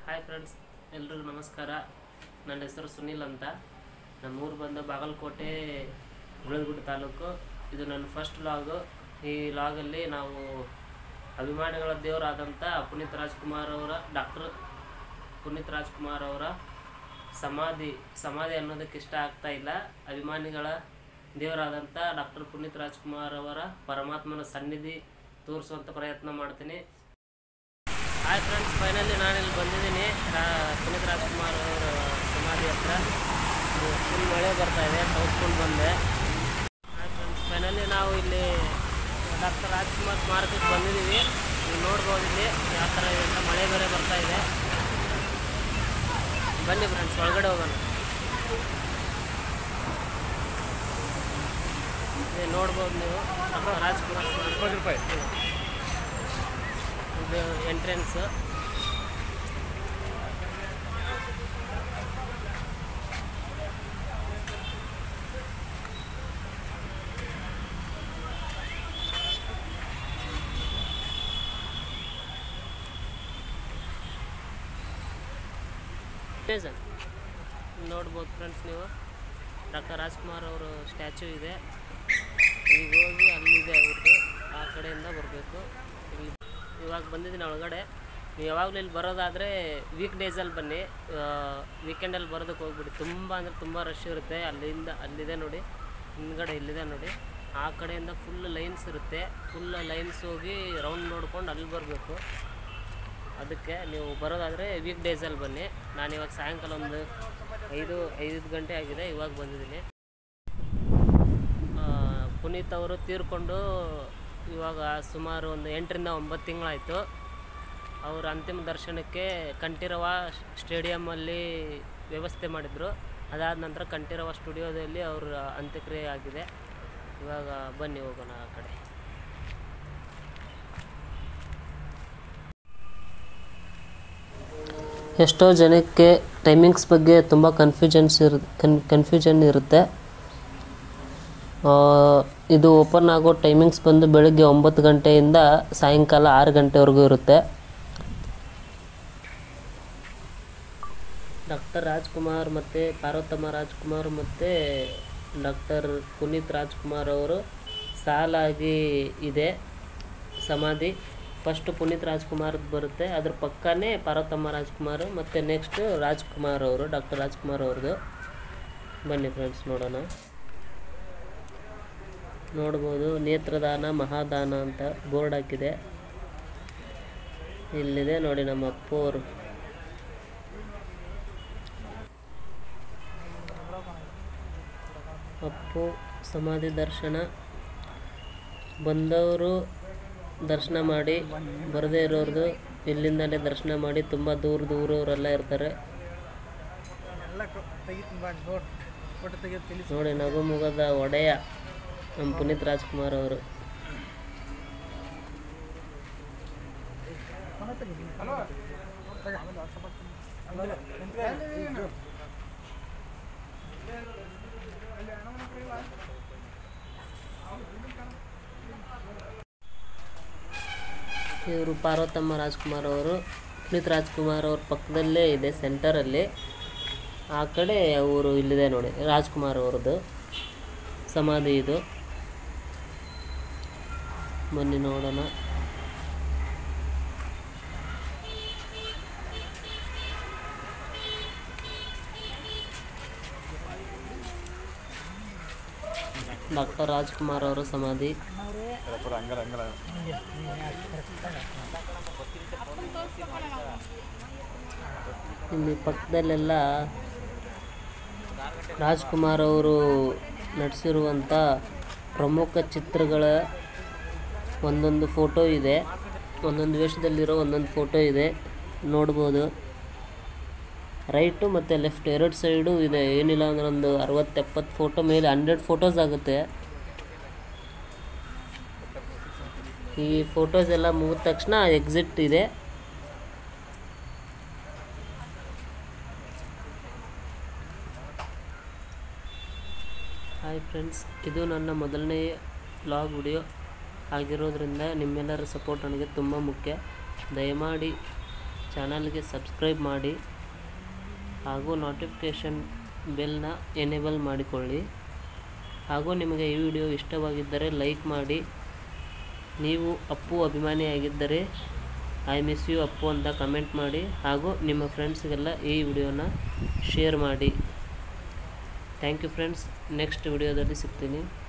Hi friends ಎಲ್ರಿಗೂ ನಮಸ್ಕಾರ ನನ್ನ ಹೆಸರು ಸುನಿಲ್ ಅಂತ ನಮ್ಮ ಊರು ಬಂದು ಬಾಗಲಕೋಟೆ ಗುಳದಗುಡ್ಡ ತಾಲೂಕು ಇದು ನನ್ನ ಫಸ್ಟ್ ಲಾಗು ಈ ಲಾಗಲ್ಲಿ ನಾವು ಅಭಿಮಾನಿಗಳ ದೇವರಾದಂಥ ಪುನೀತ್ ರಾಜ್ಕುಮಾರ್ ಅವರ ಡಾಕ್ಟರ್ ಪುನೀತ್ ರಾಜ್ಕುಮಾರ್ ಅವರ ಸಮಾಧಿ ಸಮಾಧಿ ಅನ್ನೋದಕ್ಕೆ ಇಷ್ಟ ಆಗ್ತಾ ಇಲ್ಲ ಅಭಿಮಾನಿಗಳ ದೇವರಾದಂಥ ಡಾಕ್ಟರ್ ಪುನೀತ್ ರಾಜ್ಕುಮಾರ್ ಅವರ ಪರಮಾತ್ಮನ ಸನ್ನಿಧಿ ತೋರಿಸುವಂಥ ಪ್ರಯತ್ನ ಮಾಡ್ತೀನಿ ಹಾಯ್ ಫ್ರೆಂಡ್ಸ್ ಫೈನಲಿ ನಾನಿಲ್ಲಿ ಬಂದಿದ್ದೀನಿ ರಾ- ಪುನೀತ್ ರಾಜ್ಕುಮಾರ್ ಅವರ ಸಮಾಧಿ ಹತ್ರ ಫುಲ್ ಮಳೆ ಬರ್ತಾ ಇದೆ ತೋರಿಸ್ಕೊಂಡು ಬಂದೆ ಹಾಯ್ ಫ್ರೆಂಡ್ಸ್ ಫೈನಲಿ ನಾವು ಇಲ್ಲಿ ಡಾಕ್ಟರ್ ರಾಜ್ಕುಮಾರ್ ಸ್ಮಾರಕಕ್ಕೆ ಬಂದಿದ್ದೀವಿ ನೀವು ನೋಡ್ಬೋದು ಇಲ್ಲಿ ಯಾವ ಥರ ಇದೆ ಅಂತ ಮಳೆ ಬೇರೆ ಬರ್ತಾ ಇದೆ ಬನ್ನಿ ಫ್ರೆಂಡ್ಸ್ ಒಳಗಡೆ ಹೋಗೋಣ ಇಲ್ಲಿ ನೋಡ್ಬೋದು ನೀವು ಡಾಕ್ಟರ್ ರಾಜ್ಕುಮಾರ್ ಸ್ಮಾರಕ. ಇದು ಎಂಟ್ರೆನ್ಸ್ ನೋಡ್ಬೋದು ಫ್ರೆಂಡ್ಸ್ ನೀವು ಡಾಕ್ಟರ್ ರಾಜ್ಕುಮಾರ್ ಅವರು ಸ್ಟ್ಯಾಚು ಇದೆ ಈಗ ಹೋಗಿ ಅಲ್ಲಿದೆ ಅವ್ರದ್ದು ಆ ಕಡೆಯಿಂದ ಬರಬೇಕು ಇಲ್ಲಿ ಇವಾಗ ಬಂದಿದ್ದೀನಿ ಒಳಗಡೆ ನೀವು ಯಾವಾಗಲೂ ಇಲ್ಲಿ ಬರೋದಾದರೆ ವೀಕ್ ಡೇಸಲ್ಲಿ ಬನ್ನಿ ವೀಕೆಂಡಲ್ಲಿ ಬರೋದಕ್ಕೆ ಹೋಗ್ಬಿಡಿ ತುಂಬ ಅಂದರೆ ತುಂಬ ರಶ್ ಇರುತ್ತೆ ಅಲ್ಲಿಂದ ಅಲ್ಲಿದೆ ನೋಡಿ ಹಿಂದ್ಗಡೆ ಇಲ್ಲಿದೆ ನೋಡಿ ಆ ಕಡೆಯಿಂದ ಫುಲ್ ಲೈನ್ಸ್ ಇರುತ್ತೆ ಫುಲ್ ಲೈನ್ಸ್ ಹೋಗಿ ರೌಂಡ್ ನೋಡ್ಕೊಂಡು ಅಲ್ಲಿ ಬರಬೇಕು ಅದಕ್ಕೆ ನೀವು ಬರೋದಾದರೆ ವೀಕ್ ಡೇಸಲ್ಲಿ ಬನ್ನಿ ನಾನು ಇವಾಗ ಸಾಯಂಕಾಲ ಒಂದು ಐದು ಐದು ಗಂಟೆ ಆಗಿದೆ ಇವಾಗ ಬಂದಿದ್ದೀನಿ ಆ, ಪುನೀತ್ ಅವರು ತೀರ್ಕೊಂಡು ಇವಾಗ ಸುಮಾರು ಒಂದು ಎಂಟರಿಂದ ಒಂಬತ್ತು ತಿಂಗಳಾಯಿತು ಅವರ ಅಂತಿಮ ದರ್ಶನಕ್ಕೆ ಕಂಠೀರವ ಸ್ಟೇಡಿಯಮ್ಮಲ್ಲಿ ವ್ಯವಸ್ಥೆ ಮಾಡಿದರು ಅದಾದ ನಂತರ ಕಂಠೀರವ ಸ್ಟುಡಿಯೋದಲ್ಲಿ ಅವರ ಅಂತ್ಯಕ್ರಿಯೆ ಆಗಿದೆ ಇವಾಗ ಬನ್ನಿ ಹೋಗೋಣ ಆ ಕಡೆ ಎಷ್ಟೋ ಜನಕ್ಕೆ ಟೈಮಿಂಗ್ಸ್ ಬಗ್ಗೆ ತುಂಬ ಕನ್ಫ್ಯೂಷನ್ಸ್ ಇರು ಕನ್ ಕನ್ಫ್ಯೂಷನ್ ಇರುತ್ತೆ ಆ, ಇದು ಓಪನ್ ಆಗೋ ಟೈಮಿಂಗ್ಸ್ ಬಂದು ಬೆಳಗ್ಗೆ ಒಂಬತ್ತು ಗಂಟೆಯಿಂದ ಸಾಯಂಕಾಲ ಆರು ಗಂಟೆವರೆಗೂ ಇರುತ್ತೆ ಡಾಕ್ಟರ್ ರಾಜ್ಕುಮಾರ್ ಮತ್ತು ಪಾರ್ವತಮ್ಮ ರಾಜ್ಕುಮಾರ್ ಮತ್ತು ಡಾಕ್ಟರ್ ಪುನೀತ್ ರಾಜ್ಕುಮಾರ್ ಅವರು ಸಾಲಾಗಿ ಇದೆ ಸಮಾಧಿ ಫಸ್ಟ್ ಪುನೀತ್ ರಾಜ್ಕುಮಾರ್ ಬರುತ್ತೆ ಅದ್ರ ಪಕ್ಕನೇ ಪಾರ್ವತಮ್ಮ ರಾಜ್ಕುಮಾರ್ ಮತ್ತು ನೆಕ್ಸ್ಟ್ ರಾಜ್ಕುಮಾರ್ ಅವರು ಡಾಕ್ಟರ್ ರಾಜ್ಕುಮಾರ್ ಅವ್ರದ್ದು ಬನ್ನಿ ಫ್ರೆಂಡ್ಸ್ ನೋಡೋಣ ನೋಡ್ಬೋದು ನೇತ್ರದಾನ ಮಹಾದಾನ ಅಂತ ಬೋರ್ಡ್ ಹಾಕಿದೆ ಇಲ್ಲಿದೆ ನೋಡಿ ನಮ್ಮ ಅಪ್ಪು ಅವರು ಅಪ್ಪು ಸಮಾಧಿ ದರ್ಶನ ಬಂದವರು ದರ್ಶನ ಮಾಡಿ ಬರದೇ ಇರೋರ್ದು ಇಲ್ಲಿಂದಲೇ ದರ್ಶನ ಮಾಡಿ ತುಂಬ ದೂರ ದೂರವರೆಲ್ಲ ಇರ್ತಾರೆ ಎಲ್ಲ ತೆಗಿತೀನಿ ಬಾ ನೋಡ್ ಫೋಟೋ ತೆಗೆದು ತಿಳಿಸಿ ನೋಡಿ ನಗುಮುಗದ ಒಡೆಯ ನಮ್ಮ ಪುನೀತ್ ರಾಜ್ಕುಮಾರ್ ಅವರು ಹಲೋ ಇವರು ಪಾರ್ವತಮ್ಮ ರಾಜ್ಕುಮಾರ್ ಅವರು ಪುನೀತ್ ರಾಜ್ಕುಮಾರ್ ಅವ್ರ ಪಕ್ಕದಲ್ಲೇ ಇದೆ ಸೆಂಟರಲ್ಲಿ ಆ ಕಡೆ ಅವರು ಇಲ್ಲಿದೆ ನೋಡಿ ರಾಜ್ಕುಮಾರ್ ಅವ್ರದ್ದು ಸಮಾಧಿ ಇದು ಬನ್ನಿ ನೋಡೋಣ ಡಾಕ್ಟರ್ ರಾಜ್ಕುಮಾರ್ ಅವರ ಸಮಾಧಿ ಇಲ್ಲಿ ಪಕ್ಕದಲ್ಲೆಲ್ಲ ರಾಜ್ಕುಮಾರ್ ಅವರು ನಟಿಸಿರುವಂಥ ಪ್ರಮುಖ ಚಿತ್ರಗಳ ಒಂದೊಂದು ಫೋಟೋ ಇದೆ ಒಂದೊಂದು ವೇಷದಲ್ಲಿರೋ ಒಂದೊಂದು ಫೋಟೋ ಇದೆ ನೋಡ್ಬೋದು ರೈಟು ಮತ್ತು ಲೆಫ್ಟ್ ಎರಡು ಸೈಡು ಇದೆ ಏನಿಲ್ಲ ಅಂದ್ರೆ ಒಂದು ಅರವತ್ತು ಎಪ್ಪತ್ತು ಫೋಟೋ ಮೇಲೆ ಹಂಡ್ರೆಡ್ ಫೋಟೋಸ್ ಆಗುತ್ತೆ ಈ ಫೋಟೋಸ್ ಎಲ್ಲ ಮುಗಿದ ತಕ್ಷಣ ಎಕ್ಸಿಟ್ ಇದೆ ಹಾಯ್ ಫ್ರೆಂಡ್ಸ್ ಇದು ನನ್ನ ಮೊದಲನೇ ವ್ಲಾಗ್ ವಿಡಿಯೋ ಆಗಿರೋದ್ರಿಂದ ನಿಮ್ಮೆಲ್ಲರ ಸಪೋರ್ಟ್ ನನಗೆ ತುಂಬ ಮುಖ್ಯ ದಯಮಾಡಿ ಚಾನಲ್ಗೆ ಸಬ್ಸ್ಕ್ರೈಬ್ ಮಾಡಿ ಹಾಗೂ ನೋಟಿಫಿಕೇಷನ್ ಬೆಲ್ನ ಎನೇಬಲ್ ಮಾಡಿಕೊಳ್ಳಿ ಹಾಗೂ ನಿಮಗೆ ಈ ವಿಡಿಯೋ ಇಷ್ಟವಾಗಿದ್ದರೆ ಲೈಕ್ ಮಾಡಿ ನೀವು ಅಪ್ಪು ಅಭಿಮಾನಿಯಾಗಿದ್ದರೆ ಐ ಮಿಸ್ ಯು ಅಪ್ಪು ಅಂತ ಕಮೆಂಟ್ ಮಾಡಿ ಹಾಗೂ ನಿಮ್ಮ ಫ್ರೆಂಡ್ಸ್ಗೆಲ್ಲ ಈ ವಿಡಿಯೋನ ಶೇರ್ ಮಾಡಿ ಥ್ಯಾಂಕ್ ಯು ಫ್ರೆಂಡ್ಸ್ ನೆಕ್ಸ್ಟ್ ವಿಡಿಯೋದಲ್ಲಿ ಸಿಗ್ತೀನಿ